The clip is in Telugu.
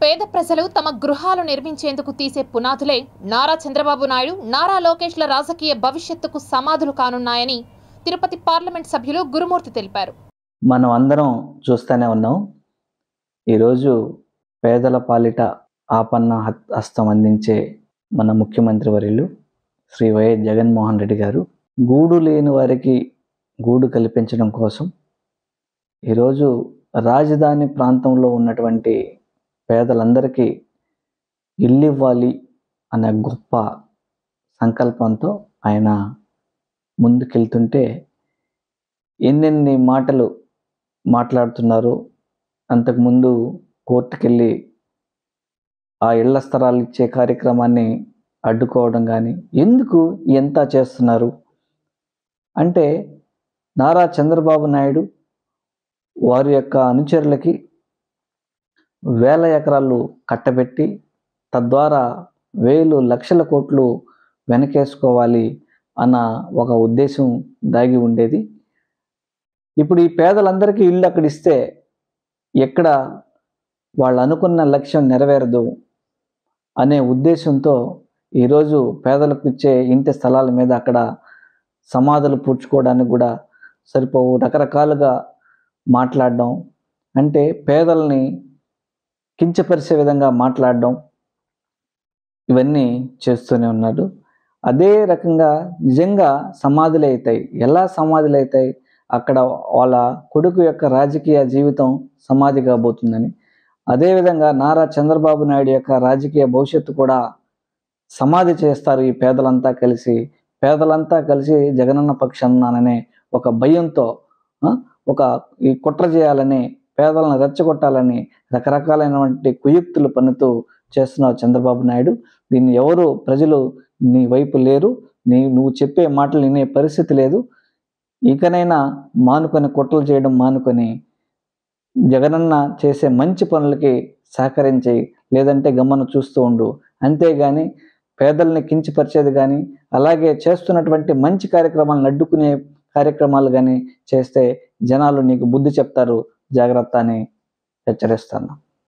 పేద ప్రజలు తమ గృహాలు నిర్మించేందుకు తీసే పునాదులే నారా చంద్రబాబు నాయుడు నారా లోకేష్ల రాజకీయ భవిష్యత్తుకు సమాధులు కానున్నాయని తిరుపతి పార్లమెంట్ సభ్యులు గురుమూర్తి తెలిపారు మనం అందరం చూస్తూనే ఉన్నాం ఈరోజు పేదల పాలిట ఆపన్న హత్- హస్తం అందించే మన ముఖ్యమంత్రి వర్యులు శ్రీ వైఎస్ జగన్మోహన్ రెడ్డి గారు గూడు లేని వారికి గూడు కల్పించడం కోసం ఈరోజు రాజధాని ప్రాంతంలో ఉన్నటువంటి పేదలందరికీ ఇల్లు ఇవ్వాలి అనే గొప్ప సంకల్పంతో ఆయన ముందుకెళ్తుంటే ఎన్నెన్ని మాటలు మాట్లాడుతున్నారు అంతకుముందు కోర్టుకెళ్ళి ఆ ఇళ్ల స్థలాలు ఇచ్చే కార్యక్రమాన్ని అడ్డుకోవడం కానీ ఎందుకు ఎంత చేస్తున్నారు అంటే నారా చంద్రబాబు నాయుడు వారి యొక్క అనుచరులకి వేల ఎకరాలు కట్టబెట్టి తద్వారా వేలు లక్షల కోట్లు వెనకేసుకోవాలి అన్న ఒక ఉద్దేశం దాగి ఉండేది ఇప్పుడు ఈ పేదలందరికీ ఇల్లు అక్కడ ఇస్తే ఎక్కడ వాళ్ళు అనుకున్న లక్ష్యం నెరవేరదు అనే ఉద్దేశంతో ఈరోజు పేదలకు ఇచ్చే ఇంటి స్థలాల మీద అక్కడ సమాధులు పూడ్చుకోవడానికి కూడా సరిపోవు రకరకాలుగా మాట్లాడడం అంటే పేదల్ని కించపరిచే విధంగా మాట్లాడడం ఇవన్నీ చేస్తూనే ఉన్నాడు అదే రకంగా నిజంగా సమాధులు అవుతాయి ఎలా సమాధులు అవుతాయి అక్కడ వాళ్ళ కొడుకు యొక్క రాజకీయ జీవితం సమాధి కాబోతుందని అదేవిధంగా నారా చంద్రబాబు నాయుడు యొక్క రాజకీయ భవిష్యత్తు కూడా సమాధి చేస్తారు ఈ పేదలంతా కలిసి పేదలంతా కలిసి జగనన్న పక్షాన్ననే ఒక భయంతో ఆ, ఒక ఈ కుట్ర చేయాలని పేదలను రెచ్చగొట్టాలని రకరకాలైనటువంటి కుయుక్తులు పన్నుతూ చేస్తున్నావు చంద్రబాబు నాయుడు దీన్ని ఎవరు ప్రజలు నీ వైపు లేరు నీ నువ్వు చెప్పే మాటలు వినే పరిస్థితి లేదు ఇకనైనా మానుకొని కుట్రలు చేయడం మానుకొని జగనన్న చేసే మంచి పనులకి సహకరించి లేదంటే గమ్మను చూస్తూ ఉండు అంతేగాని పేదల్ని కించపరిచేది కానీ అలాగే చేస్తున్నటువంటి మంచి కార్యక్రమాలను అడ్డుకునే కార్యక్రమాలు కానీ చేస్తే జనాలు నీకు బుద్ధి చెప్తారు జాగ్రత్త అని హెచ్చరిస్తాను